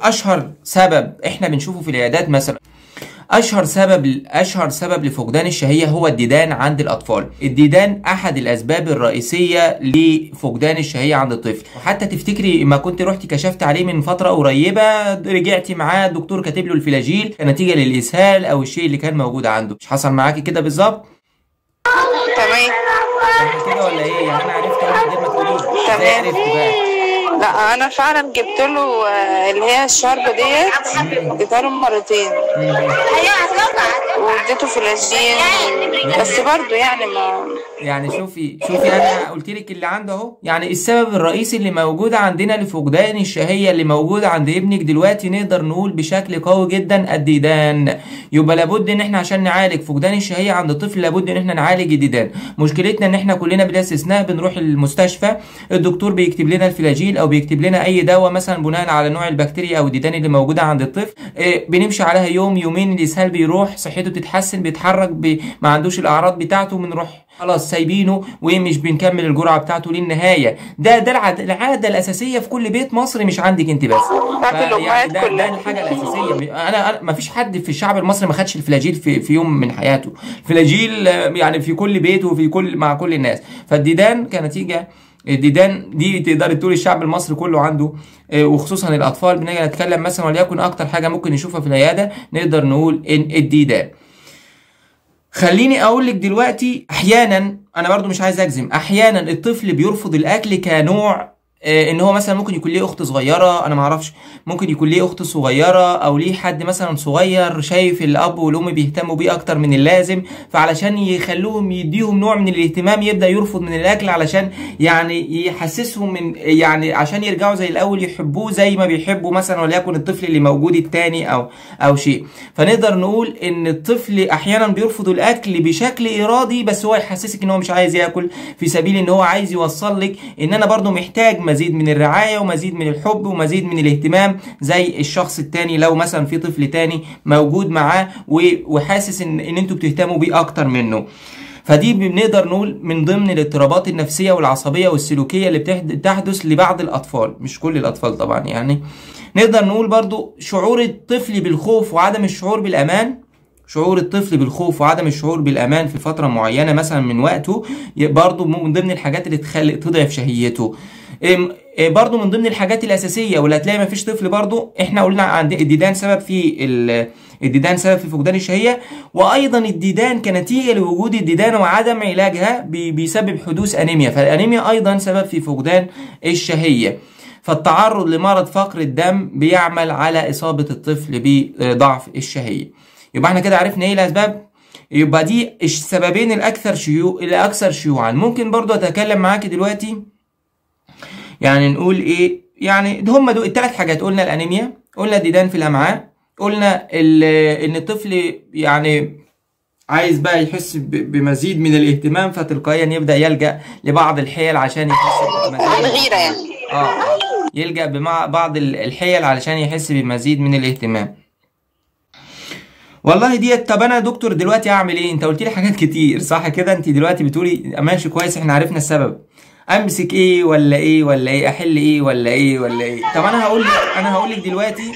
اشهر سبب احنا بنشوفه في العيادات مثلا اشهر سبب اشهر سبب لفقدان الشهيه هو الديدان عند الاطفال الديدان احد الاسباب الرئيسيه لفقدان الشهيه عند الطفل وحتى تفتكري ما كنت رحتي كشفت عليه من فتره قريبه رجعتي معاه الدكتور كاتب له الفلاجيل نتيجه للاسهال او الشيء اللي كان موجود عنده مش حصل معاكي كده بالظبط تمام يعني كده ولا ايه يعني انا عرفت اهو من غير ما تقولي لي. ازاي تمام. عرفت بقى لا انا فعلا جبت له آه، اللي هي الشاربه ديت اديتها له مرتين واديته فلاجين بس برضه يعني ما يعني شوفي شوفي انا قلت لك اللي عنده اهو يعني السبب الرئيسي اللي موجود عندنا لفقدان الشهيه اللي موجود عند ابنك دلوقتي نقدر نقول بشكل قوي جدا الديدان يبقى لابد ان احنا عشان نعالج فقدان الشهيه عند الطفل لابد ان احنا نعالج الديدان مشكلتنا ان احنا كلنا بلا استثناء بنروح المستشفى الدكتور بيكتب لنا الفلاجيل او بيكتب لنا اي دواء مثلا بناء على نوع البكتيريا او الديدان اللي موجوده عند الطفل إيه، بنمشي عليها يوم يومين الاسهال بيروح صحته بتتحسن بيتحرك بي ما عندوش الاعراض بتاعته بنروح خلاص سايبينه ومش بنكمل الجرعه بتاعته للنهايه ده ده العاد- العاده الاساسيه في كل بيت مصري مش عندك انت بس بتاعت فيعني الأمهات ده, ده كلها. الحاجه الاساسيه انا انا ما فيش حد في الشعب المصري ما خدش الفلاجيل في, في يوم من حياته الفلاجيل آه، يعني في كل بيت وفي كل مع كل الناس فالديدان كنتيجه الديدان دي تقدر تقول الشعب المصري كله عنده آه، وخصوصا الاطفال بنيجي نتكلم مثلا وليكن اكتر حاجه ممكن نشوفها في العياده نقدر نقول ان الديدان خليني اقول لك دلوقتي احيانا انا برضو مش عايز اجزم احيانا الطفل بيرفض الاكل كنوع آه، ان هو مثلا ممكن يكون ليه اخت صغيره انا ما اعرفش ممكن يكون ليه اخت صغيره او ليه حد مثلا صغير شايف الاب والام بيهتموا بيه اكتر من اللازم فعلشان يخلوهم يديهم نوع من الاهتمام يبدا يرفض من الاكل علشان يعني يحسسهم من يعني عشان يرجعوا زي الاول يحبوه زي ما بيحبوا مثلا وليكن الطفل اللي موجود التاني او او شيء فنقدر نقول ان الطفل احيانا بيرفض الاكل بشكل ارادي بس هو يحسسك ان هو مش عايز ياكل في سبيل ان هو عايز يوصل لك ان انا برضو محتاج مزيد من الرعايه ومزيد من الحب ومزيد من الاهتمام زي الشخص التاني لو مثلا في طفل تاني موجود معاه و- وحاسس ان ان انتوا بتهتموا بيه اكتر منه فدي بنقدر نقول من ضمن الاضطرابات النفسيه والعصبيه والسلوكيه اللي بتحد- بتحدث لبعض الاطفال مش كل الاطفال طبعا يعني نقدر نقول برضو شعور الطفل بالخوف وعدم الشعور بالامان شعور الطفل بالخوف وعدم الشعور بالامان في فتره معينه مثلا من وقته ي- برضو من ضمن الحاجات اللي تخلي تضعف شهيته إم- إيه برضو من ضمن الحاجات الاساسيه واللي هتلاقي ما فيش طفل برضو احنا قلنا عند الديدان سبب في ال- الديدان سبب في فقدان الشهيه وايضا الديدان كنتيجه لوجود الديدان وعدم علاجها بي- بيسبب حدوث انيميا فالانيميا ايضا سبب في فقدان الشهيه فالتعرض لمرض فقر الدم بيعمل على اصابه الطفل بضعف الشهيه يبقى احنا كده عرفنا ايه الاسباب يبقى دي السببين الاكثر شيوع الاكثر شيوعا ممكن برضو اتكلم معاكي دلوقتي يعني نقول ايه يعني هم دول الثلاث حاجات قلنا الانيميا قلنا الديدان في الامعاء قلنا ال- ان الطفل يعني عايز بقى يحس ب- بمزيد من الاهتمام فتلقائيا يبدا يلجا لبعض الحيل عشان يحس بمزيد الغيره يعني اه يلجأ بمع بعض ال- الحيل علشان يحس بمزيد من الاهتمام والله ديت طب انا يا دكتور دلوقتي اعمل ايه انت قلت لي حاجات كتير صح كده انت دلوقتي بتقولي ماشي كويس احنا عرفنا السبب امسك ايه ولا ايه ولا ايه احل ايه ولا ايه ولا ايه طب انا هقول لك انا هقول لك دلوقتي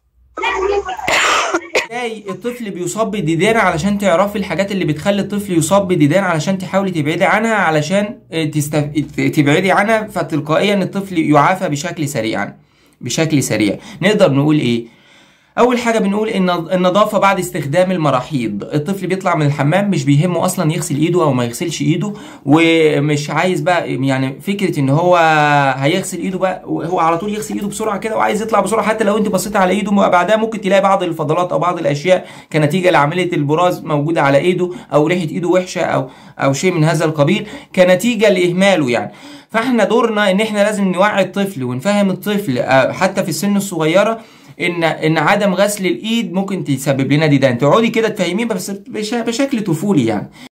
ازاي الطفل بيصاب بديدان علشان تعرفي الحاجات اللي بتخلي الطفل يصاب بديدان علشان تحاولي تبعدي عنها علشان آه، تستف... تبعدي عنها فتلقائيا الطفل يعافى بشكل سريع بشكل سريع نقدر نقول ايه اول حاجه بنقول ان النظافه بعد استخدام المراحيض الطفل بيطلع من الحمام مش بيهمه اصلا يغسل ايده او ما يغسلش ايده ومش عايز بقى يعني فكره ان هو هيغسل ايده بقى هو على طول يغسل ايده بسرعه كده وعايز يطلع بسرعه حتى لو انت بصيت على ايده بعدها ممكن تلاقي بعض الفضلات او بعض الاشياء كنتيجه لعمليه البراز موجوده على ايده او ريحه ايده وحشه او او شيء من هذا القبيل كنتيجه لاهماله يعني فاحنا دورنا ان احنا لازم نوعي الطفل ونفهم الطفل آه، حتى في السن الصغيره ان ان عدم غسل الايد ممكن تسبب لنا ديدان تقعدي كده تفهميه بس بش- بشكل طفولي يعني